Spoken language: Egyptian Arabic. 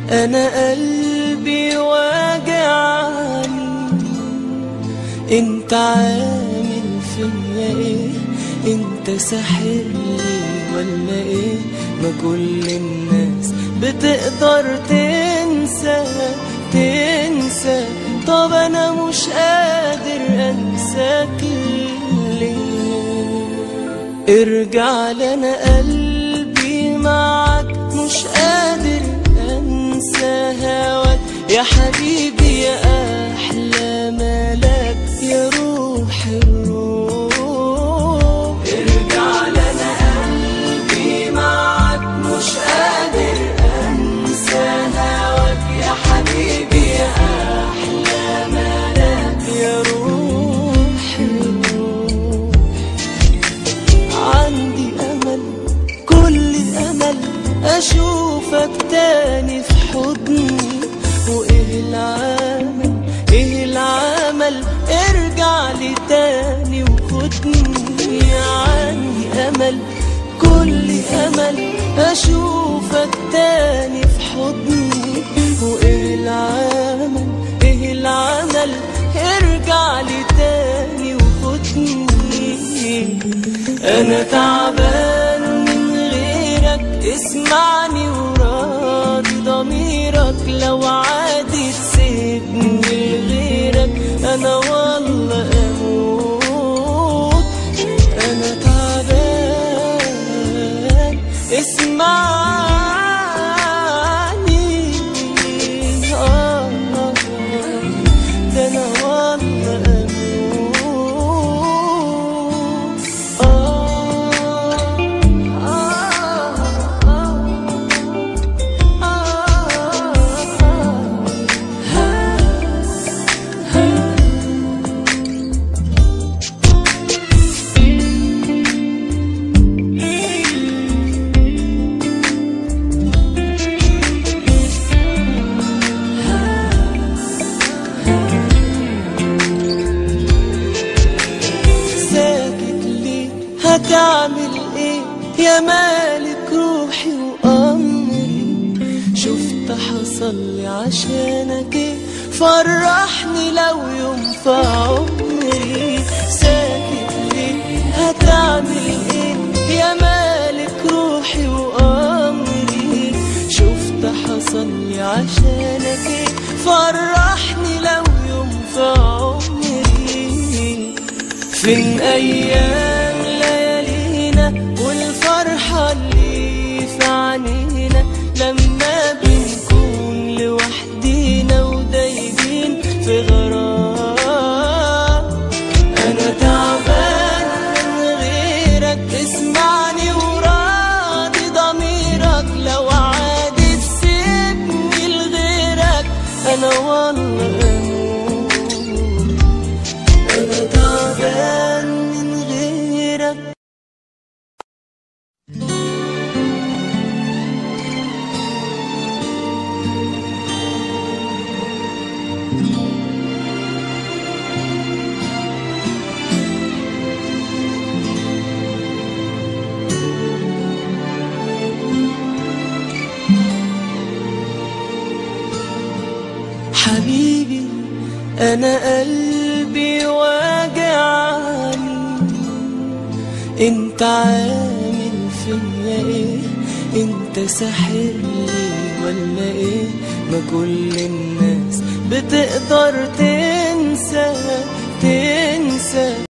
انا قلبي واجعني انت عامل فيا ايه انت ساحرني ولا ايه ما كل الناس بتقدر تنسى تنسى طب انا مش قادر انساك ليه ارجع لنا قلبي معك مش قادر انسى هواك يا حبيبي يا احلى ملاك يا روح الروح ارجع لنا قلبي معك مش قادر انسى هواك يا حبيبي يا احلى ملاك يا روح الروح عندي امل كل امل اشوفك تاني في حضني وايه العمل ايه العمل ارجع لي تاني وخدني عندي امل كل امل اشوفك تاني في حضني وايه العمل ايه العمل ارجع لي تاني وخدني انا تعبان من غيرك اسمعني وراضي ضميرك لو عادي تسيبني لغيرك انا والله اموت انا تعبان اسمعني آه ده انا والله اموت ساكت ليه هتعمل ايه يا مالك روحي وامري شفت حصل لي عشانك ايه فرحني لو يوم في عمري ساكت ليه هتعمل ايه يا مالك روحي وامري شفت حصل لي عشانك ايه فرحني لو يوم في عمري فين ايام ليالينا والفرحة اللي في عينينا لما بنكون لوحدينا ودايبين في غرام انا تعبان من غيرك اسمعني وراضي ضميرك لو عادي تسيبني لغيرك انا والله اموت انا تعبان من غيرك حبيبي انا قلبي واجعني انت عامل فيا ايه انت ساحرني ولا ايه ما كل الناس بتقدر تنسى تنسى